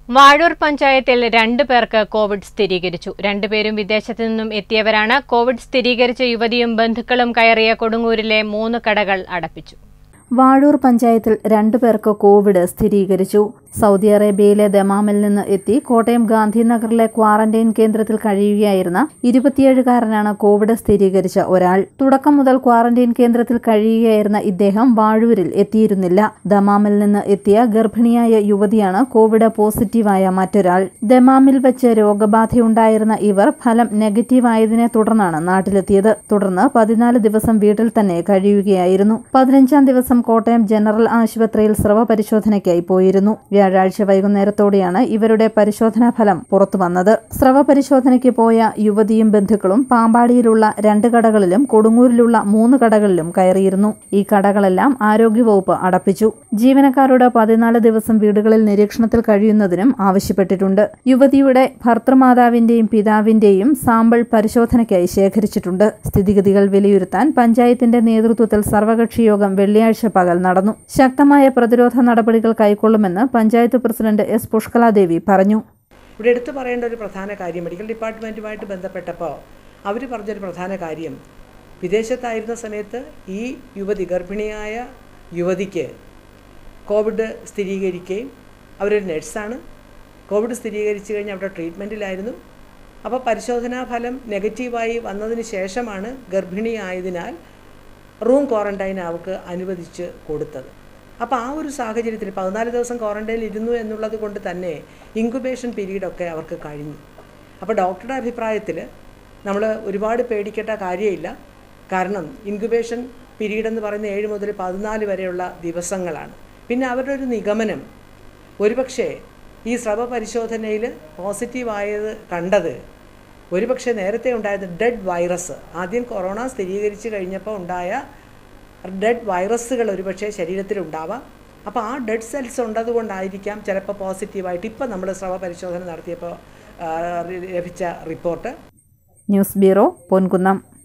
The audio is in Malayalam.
വാഴൂർ പഞ്ചായത്തിൽ രണ്ടു പേർക്ക് കോവിഡ് സ്ഥിരീകരിച്ചു രണ്ടുപേരും വിദേശത്തു നിന്നും എത്തിയവരാണ് കോവിഡ് സ്ഥിരീകരിച്ച യുവതിയും ബന്ധുക്കളും കയറിയ കൊടുങ്ങൂരിലെ മൂന്ന് കടകൾ അടപ്പിച്ചു വാഴൂർ പഞ്ചായത്തിൽ രണ്ടു പേർക്ക് കോവിഡ് സ്ഥിരീകരിച്ചു സൗദി അറേബ്യയിലെ ദമാമിൽ നിന്ന് എത്തി കോട്ടയം ഗാന്ധിനഗറിലെ ക്വാറന്റൈൻ കേന്ദ്രത്തിൽ കഴിയുകയായിരുന്ന ഇരുപത്തിയേഴുകാരനാണ് കോവിഡ് സ്ഥിരീകരിച്ച ഒരാൾ തുടക്കം മുതൽ ക്വാറന്റൈൻ കേന്ദ്രത്തിൽ കഴിയുകയായിരുന്ന ഇദ്ദേഹം വാഴൂരിൽ എത്തിയിരുന്നില്ല ദമാമിൽ നിന്ന് എത്തിയ ഗർഭിണിയായ യുവതിയാണ് കോവിഡ് പോസിറ്റീവായ മറ്റൊരാൾ ദമാമിൽ വെച്ച് രോഗബാധയുണ്ടായിരുന്ന ഇവർ ഫലം നെഗറ്റീവായതിനെ തുടർന്നാണ് നാട്ടിലെത്തിയത് തുടർന്ന് പതിനാല് ദിവസം വീട്ടിൽ തന്നെ കഴിയുകയായിരുന്നു പതിനഞ്ചാം ദിവസം കോട്ടയം ജനറൽ ആശുപത്രിയിൽ സ്രവ പരിശോധനയ്ക്കായി പോയിരുന്നു വ്യാഴാഴ്ച വൈകുന്നേരത്തോടെയാണ് ഇവരുടെ പരിശോധനാ ഫലം പുറത്തുവന്നത് സ്രവ പരിശോധനയ്ക്ക് പോയ യുവതിയും ബന്ധുക്കളും പാമ്പാടിയിലുള്ള രണ്ട് കടകളിലും കൊടുങ്ങൂരിലുള്ള മൂന്ന് കടകളിലും കയറിയിരുന്നു ഈ കടകളെല്ലാം ആരോഗ്യവകുപ്പ് അടപ്പിച്ചു ജീവനക്കാരോട് പതിനാല് ദിവസം വീടുകളിൽ നിരീക്ഷണത്തിൽ കഴിയുന്നതിനും ആവശ്യപ്പെട്ടിട്ടുണ്ട് യുവതിയുടെ ഭർത്തൃമാതാവിന്റെയും പിതാവിന്റെയും സാമ്പിൾ പരിശോധനയ്ക്കായി ശേഖരിച്ചിട്ടുണ്ട് സ്ഥിതിഗതികൾ വിലയിരുത്താൻ പഞ്ചായത്തിന്റെ നേതൃത്വത്തിൽ സർവകക്ഷി യോഗം വെള്ളിയാഴ്ച പകൽ നടന്നു ശക്തമായ പ്രതിരോധ നടപടികൾ കൈക്കൊള്ളുമെന്ന് പഞ്ചായത്ത് പ്രസിഡന്റ് എസ് പുഷ്കലാദേവി പറഞ്ഞു ഇവിടെ എടുത്തു പറയേണ്ട ഒരു പ്രധാന കാര്യം മെഡിക്കൽ ഡിപ്പാർട്ട്മെൻറ്റുമായിട്ട് ബന്ധപ്പെട്ടപ്പോൾ അവർ പറഞ്ഞൊരു പ്രധാന കാര്യം വിദേശത്തായിരുന്ന സമയത്ത് ഈ യുവതി ഗർഭിണിയായ യുവതിക്ക് കോവിഡ് സ്ഥിരീകരിക്കുകയും അവരൊരു നഴ്സാണ് കോവിഡ് സ്ഥിരീകരിച്ചു കഴിഞ്ഞ് അവിടെ ട്രീറ്റ്മെൻറ്റിലായിരുന്നു അപ്പോൾ പരിശോധനാ ഫലം നെഗറ്റീവായി വന്നതിന് ശേഷമാണ് ഗർഭിണിയായതിനാൽ റൂം ക്വാറന്റൈൻ അവർക്ക് അനുവദിച്ച് കൊടുത്തത് അപ്പോൾ ആ ഒരു സാഹചര്യത്തിൽ പതിനാല് ദിവസം ക്വാറന്റൈനിൽ ഇരുന്നു എന്നുള്ളത് കൊണ്ട് തന്നെ ഇൻക്യുബേഷൻ പീരീഡൊക്കെ അവർക്ക് കഴിഞ്ഞു അപ്പോൾ ഡോക്ടറുടെ അഭിപ്രായത്തിൽ നമ്മൾ ഒരുപാട് പേടിക്കേണ്ട കാര്യമില്ല കാരണം ഇൻക്യുബേഷൻ പീരീഡ് എന്ന് പറയുന്ന ഏഴ് മുതൽ പതിനാല് വരെയുള്ള ദിവസങ്ങളാണ് പിന്നെ അവരുടെ ഒരു നിഗമനം ഒരുപക്ഷെ ഈ സ്രവ പരിശോധനയിൽ പോസിറ്റീവായത് കണ്ടത് ഒരുപക്ഷെ നേരത്തെ ഉണ്ടായത് ഡെഡ് വൈറസ് ആദ്യം കൊറോണ സ്ഥിരീകരിച്ച് കഴിഞ്ഞപ്പോൾ ഉണ്ടായ ഡെഡ് വൈറസുകൾ ഒരുപക്ഷെ ശരീരത്തിലുണ്ടാവാം അപ്പോൾ ആ ഡെഡ് സെൽസ് ഉണ്ടതുകൊണ്ടായിരിക്കാം ചിലപ്പോൾ പോസിറ്റീവായിട്ട് ഇപ്പം നമ്മൾ സ്രവ പരിശോധന നടത്തിയപ്പോൾ ആ, ലഭിച്ച റിപ്പോർട്ട് ന്യൂസ് ബ്യൂറോ പൊൻകുന്നം